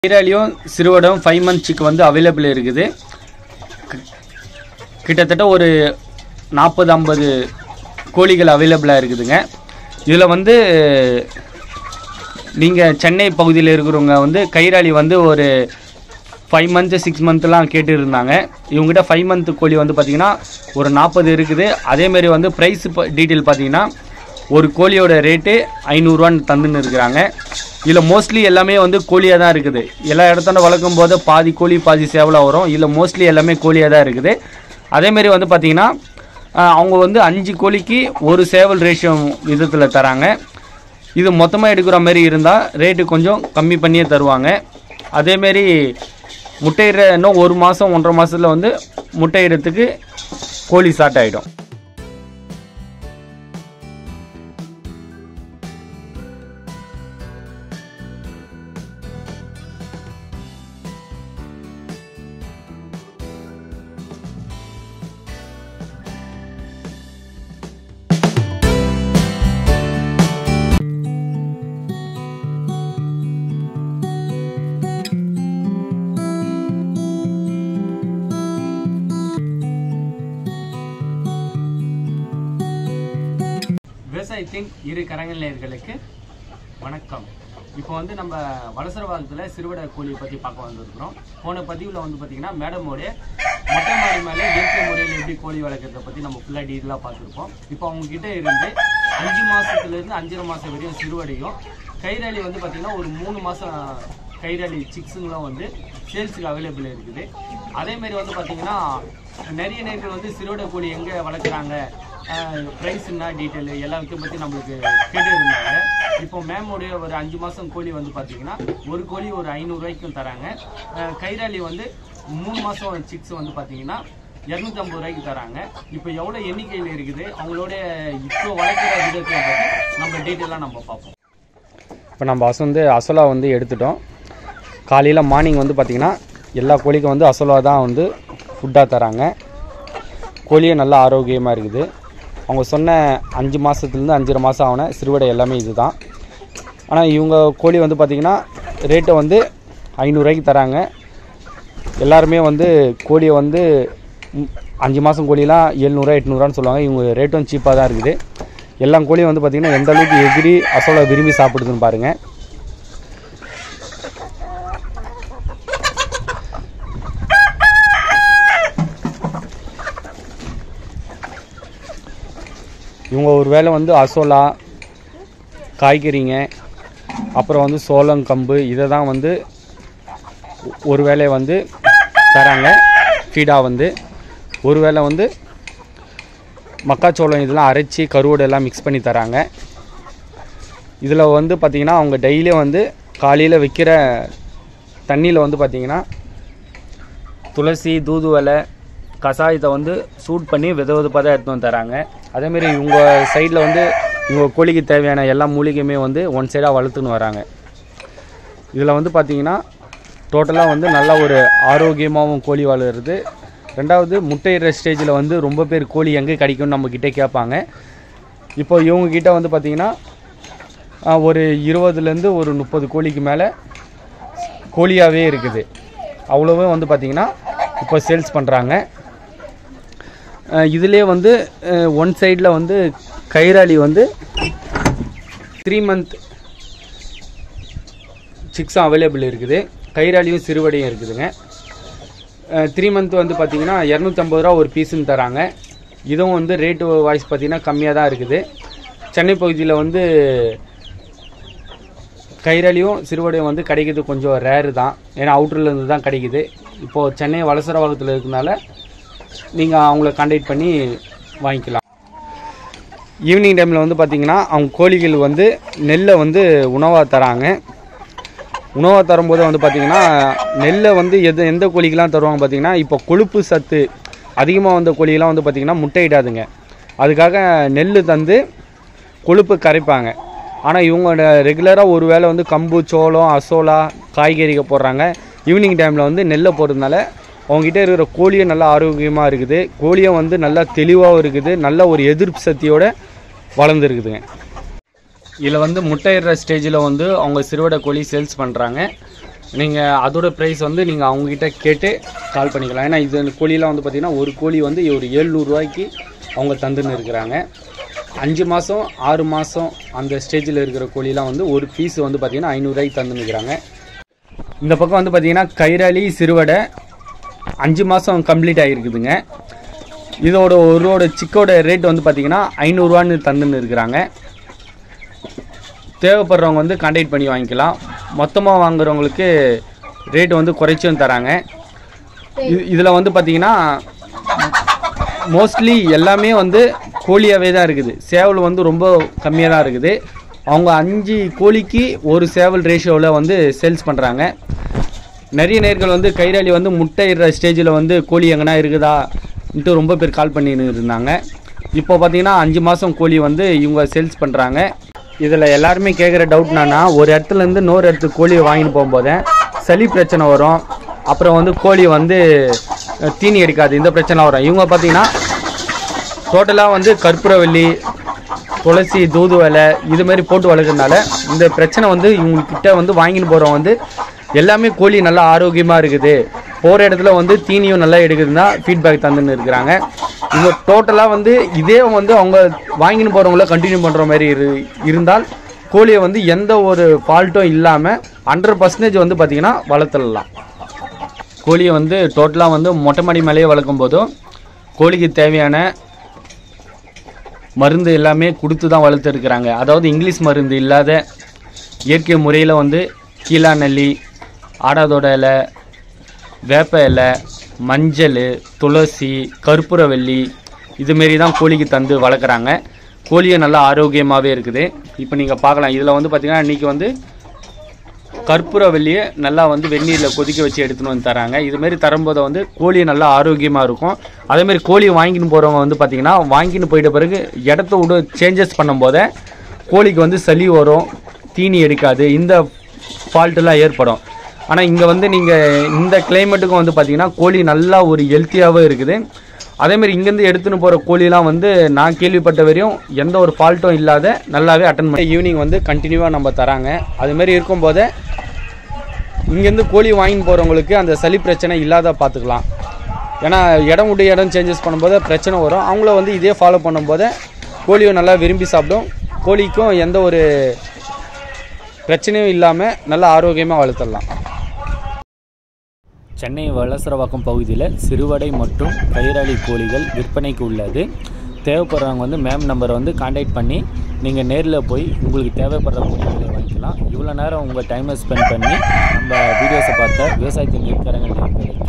ஈராலியும் சிறுவடம் five month சிக் வந்து அவைலபிள் இருக்குது கி- கிட்டத்தட்ட ஒரு நாற்பது ஐம்பது கோழிகள் அவைலபிளாக இருக்குதுங்க இதில் வந்து நீங்கள் சென்னை பகுதியில் இருக்கிறவங்க வந்து கைராளி வந்து ஒரு ஃபைவ் மந்த்து சிக்ஸ் மந்த்லாம் கேட்டு இருந்தாங்க இவங்ககிட்ட ஃபைவ் மந்த் கோழி வந்து பார்த்தீங்கன்னா ஒரு நாற்பது இருக்குது அதேமாரி வந்து ப்ரைஸ் டீட்டெயில் பார்த்தீங்கன்னா ஒரு கோழியோட ரேட்டு ஐநூறுரூவான்னு தந்துன்னு இருக்கிறாங்க இதில் மோஸ்ட்லி எல்லாமே வந்து கோழியாக தான் இருக்குது எல்லா இடத்துல வளர்க்கும் போது பாதி கோழி பாதி சேவலாக வரும் இதில் மோஸ்ட்லி எல்லாமே கோழியாக தான் இருக்குது அதேமாரி வந்து பார்த்தீங்கன்னா ஆஹ், அவங்க வந்து அஞ்சு கோழிக்கு ஒரு சேவல் ரேஷியோ விதத்தில் தராங்க இது மொத்தமாக எடுக்கிற மாதிரி இருந்தால் ரேட்டு கொஞ்சம் கம்மி பண்ணியே தருவாங்க அதேமாரி முட்டையிட இன்னும் ஒரு மாதம் ஒன்றரை மாதத்தில் வந்து முட்டையிடத்துக்கு கோழி ஸ்டார்ட் ஆகிடும் விவசாயத்தின் இரு கரங்கள் நேயர்களுக்கு வணக்கம் இப்போ வந்து நம்ம வலசரவாதத்தில் சிறுவடை கோழியை பற்றி பார்க்க வந்திருக்கிறோம் போன பதிவில் வந்து பார்த்தீங்கன்னா மேடமோடைய மொட்டை மாடி மேலே இயற்கை முறையில் எப்படி கோழி வளர்க்குறத பற்றி நம்ம ஃபுல்லாக டீட்டெயிலாக பார்த்துருப்போம் இப்போ அவங்க கிட்ட இருந்து அஞ்சு மாதத்துலேருந்து அஞ்சரை மாதம் வரையும் சிறுவடையும் கைராளி வந்து பார்த்தீங்கன்னா ஒரு மூணு மாதம் கைராளி சிக்ஸுங்களும் வந்து சேல்ஸுக்கு அவைலபிள் இருக்குது அதே மாதிரி வந்து பார்த்தீங்கன்னா நிறைய நேர்கள் வந்து சிறுவடை கோழி எங்கே வளர்க்குறாங்க ப்ரைஸ் என்ன டீட்டெயில் எல்லாத்தையும் பற்றி நம்மளுக்கு கேட்டு இருந்தாங்க இப்போ மேமோடைய ஒரு அஞ்சு மாதம் கோழி வந்து பார்த்தீங்கன்னா ஒரு கோழி ஒரு ஐநூறுரூவாய்க்கும் தராங்க அஹ் கைராளி வந்து மூணு மாதம் சிக்ஸ் வந்து பார்த்தீங்கன்னா இரநூத்தம்பது ரூபாய்க்கு தராங்க இப்போ எவ்வளோ எண்ணிக்கையில் இருக்குது அவங்களோட இப்போ வளர்க்குற விதத்தை பற்றி நம்ம டீட்டெயிலாக நம்ம பார்ப்போம் இப்போ நம்ம அசு வந்து அசோலா வந்து எடுத்துட்டோம் காலையில் மார்னிங் வந்து பார்த்திங்கன்னா எல்லா கோழிக்கும் வந்து அசோலா தான் வந்து ஃபுட்டாக தராங்க கோழியே நல்லா ஆரோக்கியமாக இருக்குது அவங்க சொன்ன அஞ்சு மாதத்துலேருந்து அஞ்சரை மாதம் ஆன சிறுவடை எல்லாமே இதுதான் ஆனால் இவங்க கோழி வந்து பார்த்திங்கன்னா ரேட்டை வந்து ஐநூறுரூவாய்க்கு தராங்க எல்லாருமே வந்து கோழியை வந்து ம், அஞ்சு மாதம் கோழிலாம் எழுநூறுவா எட்நூறுவான்னு சொல்லுவாங்க இவங்க ரேட்டும் சீப்பாக தான் இருக்குது எல்லா கோழியும் வந்து பார்த்திங்கன்னா எந்த அளவுக்கு எகிரி அசோலா விரும்பி சாப்பிடுதுன்னு பாருங்கள் இவங்க ஒரு வேளை வந்து அசோலா காய்கறிங்க அப்புறம் வந்து சோளம் கம்பு இதை தான் வந்து ஒ- ஒரு வேளை வந்து தராங்க ஃபீடாக வந்து ஒரு வேளை வந்து மக்காச்சோளம் இதெல்லாம் அரைச்சி கருவோடு எல்லாம் மிக்ஸ் பண்ணி தராங்க இதில் வந்து பார்த்திங்கன்னா அவங்க டெய்லியும் வந்து காலையில் வைக்கிற தண்ணியில் வந்து பார்த்திங்கன்னா துளசி தூதுவளை கஷாயத்தை வந்து சூட் பண்ணி வித விதப்பாக தான் எடுத்து வந்து தராங்க அதேமாரி இவங்க சைடில் வந்து இவங்க கோழிக்கு தேவையான எல்லா மூலிகையுமே வந்து ஒன் சைடாக வளர்த்துன்னு வராங்க இதில் வந்து பார்த்தீங்கன்னா டோட்டலாக வந்து நல்ல ஒரு ஆரோக்கியமாகவும் கோழி வளருது ரெண்டாவது முட்டையிடுற ஸ்டேஜில் வந்து ரொம்ப பேர் கோழி எங்கே கிடைக்கும்னு நம்மக்கிட்ட கேட்பாங்க இப்போ இவங்க கிட்ட வந்து பார்த்தீங்கன்னா ஆஹ், ஒரு இருபதுலேருந்து ஒரு முப்பது கோழிக்கு மேலே கோழியாகவே இருக்குது அவ்வளோவே வந்து பார்த்திங்கன்னா இப்போ சேல்ஸ் பண்ணுறாங்க இதிலே வந்து ஒன் சைடில் வந்து கைராளி வந்து த்ரீ மந்த் சிக்ஸும் அவைலபிள் இருக்குது கைராளியும் சிறுவடையும் இருக்குதுங்க த்ரீ மந்த் வந்து பார்த்தீங்கன்னா இரநூத்தம்பது ரூபா ஒரு பீஸுன்னு தராங்க இதுவும் வந்து ரேட்டு வாய்ஸ் பார்த்தீங்கன்னா கம்மியாக தான் இருக்குது சென்னை பகுதியில் வந்து கைராளியும் சிறுவடையும் வந்து கிடைக்கிறது கொஞ்சம் ரேரு தான் ஏன்னா அவுட்டரில் இருந்து தான் கிடைக்குது இப்போது சென்னை வலசரவாகத்தில் இருக்கனால நீங்கள் அவங்கள கான்டாக்ட் பண்ணி வாங்கிக்கலாம் ஈவினிங் டைமில் வந்து பார்த்தீங்கன்னா அவங்க கோழிகள் வந்து நெல்லை வந்து உணவாக தராங்க உணவாக தரும்போது வந்து பார்த்தீங்கன்னா நெல்லை வந்து எது எந்த கோழிக்கெலாம் தருவாங்க பார்த்தீங்கன்னா இப்போ கொழுப்பு சத்து அதிகமாக வந்த கோழியெல்லாம் வந்து பார்த்தீங்கன்னா முட்டையிடாதுங்க அதுக்காக நெல் தந்து கொழுப்பு கரைப்பாங்க ஆனால் இவங்க ரெகுலராக ஒரு வேளை வந்து கம்பு சோளம் அசோலா காய்கறிகள் போடுறாங்க ஈவினிங் டைமில் வந்து நெல்லை போடுறதுனால அவங்ககிட்ட இருக்கிற கோழியும் நல்லா ஆரோக்கியமாக இருக்குது கோழியும் வந்து நல்லா தெளிவாகவும் இருக்குது நல்ல ஒரு எதிர்ப்பு சக்தியோட வளர்ந்துருக்குதுங்க இதில் வந்து முட்டையிடுற ஸ்டேஜில் வந்து அவங்க சிறுவடை கோழி சேல்ஸ் பண்ணுறாங்க நீங்கள் அதோட ப்ரைஸ் வந்து நீங்கள் அவங்ககிட்ட கேட்டு கால் பண்ணிக்கலாம் ஏன்னா இது இந்த கோழியெலாம் வந்து பார்த்திங்கன்னா ஒரு கோழி வந்து ஒரு ஏழ்நூறுவாய்க்கு அவங்க தந்துன்னு இருக்கிறாங்க அஞ்சு மாதம் ஆறு மாதம் அந்த ஸ்டேஜில் இருக்கிற கோழிலாம் வந்து ஒரு பீஸ் வந்து பார்த்திங்கன்னா ஐநூறுரூவாய்க்கு தந்துன்னு இருக்கிறாங்க இந்த பக்கம் வந்து பார்த்திங்கன்னா கைராளி சிறுவடை அஞ்சு மாதம் கம்ப்ளீட் ஆகிருக்குதுங்க இதோட ஒருவோட சிக்கோட ரேட் வந்து பார்த்திங்கன்னா ஐநூறுரூவான்னு தந்துன்னு இருக்கிறாங்க தேவைப்படுறவங்க வந்து கான்டாக்ட் பண்ணி வாங்கிக்கலாம் மொத்தமாக வாங்குறவங்களுக்கு ரேட் வந்து குறைச்சும் தராங்க இது இதில் வந்து பார்த்திங்கன்னா மோஸ்ட்லி எல்லாமே வந்து கோழியாகவே தான் இருக்குது சேவல் வந்து ரொம்ப கம்மியாக தான் இருக்குது அவங்க அஞ்சு கோழிக்கு ஒரு சேவல் ரேஷியோவில் வந்து சேல்ஸ் பண்ணுறாங்க நிறைய நேர்கள் வந்து கைராளி வந்து முட்டை இடுற ஸ்டேஜில் வந்து கோழி எங்கன்னா இருக்குதான்ட்டு ரொம்ப பேர் கால் பண்ணின்னு இருந்தாங்க இப்போ பார்த்தீங்கன்னா அஞ்சு மாதம் கோழி வந்து இவங்க சேல்ஸ் பண்ணுறாங்க இதில் எல்லாருமே கேட்குற டவுட் என்னன்னா ஒரு இடத்துலேருந்து இன்னொரு இடத்துக்கு கோழியை வாங்கிட்டு போகும்போது சளி பிரச்சனை வரும் அப்புறம் வந்து கோழி வந்து அஹ், தீனி எடுக்காது இந்த பிரச்சனை வரும் இவங்க பார்த்தீங்கன்னா டோட்டலாக வந்து கற்பூரவல்லி துளசி தூதுவலை இது மாதிரி போட்டு வளர்க்குறதுனால இந்த பிரச்சனை வந்து இவங்கக்கிட்ட வந்து வாங்கிட்டு போகிறவங்க வந்து எல்லாமே கோழி நல்லா ஆரோக்கியமாக இருக்குது போகிற இடத்துல வந்து தீனியும் நல்லா எடுக்குதுன்னா ஃபீட்பேக் தந்துன்னு இருக்கிறாங்க இவங்க டோட்டலாக வந்து இதே வந்து அவங்க வாங்கின்னு போகிறவங்கள கண்டினியூ பண்ணுற மாதிரி இரு இருந்தால் கோழியை வந்து எந்த ஒரு ஃபால்ட்டும் இல்லாமல் ஹண்ட்ரட் பர்சன்டேஜ் வந்து பார்த்திங்கன்னா வளர்த்துடலாம் கோழியை வந்து டோட்டலாக வந்து மொட்டை மாடி மேலேயே வளர்க்கும் போதும் கோழிக்கு தேவையான மருந்து எல்லாமே கொடுத்து தான் வளர்த்துருக்குறாங்க அதாவது இங்கிலீஷ் மருந்து இல்லாத இயற்கை முறையில் வந்து கீழா நெல்லி ஆடாதோட இலை வேப்ப இலை மஞ்சள் துளசி கற்பூரவல்லி இதுமாரி தான் கோழிக்கு தந்து வளர்க்குறாங்க கோழியும் நல்லா ஆரோக்கியமாகவே இருக்குது இப்போ நீங்கள் பார்க்கலாம் இதில் வந்து பார்த்திங்கன்னா இன்றைக்கி வந்து கற்பூரவல்லியை நல்லா வந்து வெந்நீரில் கொதிக்க வச்சு எடுத்துன்னு வந்து தராங்க இதுமாரி தரும்போது வந்து கோழி நல்லா ஆரோக்கியமாக இருக்கும் அதேமாரி கோழி வாங்கின்னு போகிறவங்க வந்து பார்த்திங்கன்னா வாங்கின்னு போயிட்ட பிறகு இடத்த விட சேஞ்சஸ் பண்ணும்போதே கோழிக்கு வந்து சளி வரும் தீனி எடுக்காது இந்த ஃபால்ட்டெல்லாம் ஏற்படும் ஆனால் இங்கே வந்து நீங்கள் இந்த கிளைமேட்டுக்கும் வந்து பார்த்திங்கன்னா கோழி நல்லா ஒரு ஹெல்த்தியாகவே இருக்குது அதேமாரி இங்கேருந்து எடுத்துன்னு போகிற கோழிலாம் வந்து நான் கேள்விப்பட்ட வரையும் எந்த ஒரு ஃபால்ட்டும் இல்லாத நல்லாவே அட்டன் பண்ணி ஈவினிங் வந்து கண்டினியூவாக நம்ம தராங்க அதுமாரி இருக்கும்போதே இங்கேருந்து கோழி வாங்கின்னு போகிறவங்களுக்கு அந்த சளி பிரச்சனை இல்லாத பார்த்துக்கலாம் ஏன்னா இடம் விட்டு இடம் சேஞ்சஸ் பண்ணும்போது பிரச்சனை வரும் அவங்கள வந்து இதே ஃபாலோ பண்ணும்போது கோழியும் நல்லா விரும்பி சாப்பிடும் கோழிக்கும் எந்த ஒரு பிரச்சனையும் இல்லாமல் நல்லா ஆரோக்கியமாக வளர்த்துடலாம் சென்னை வளசரவாக்கம் பகுதியில் சிறுவடை மற்றும் கயிறாளி கோழிகள் விற்பனைக்கு உள்ளது தேவைப்படுறவங்க வந்து மேம் நம்பரை வந்து காண்டாக்ட் பண்ணி நீங்கள் நேரில் போய் உங்களுக்கு தேவைப்படுற கோழிகளை வாங்கிக்கலாம் இவ்வளோ நேரம் உங்கள் டைமை ஸ்பெண்ட் பண்ணி நம்ம வீடியோஸை பார்த்த விவசாயத்தின் இருக்கிறவங்களுக்கு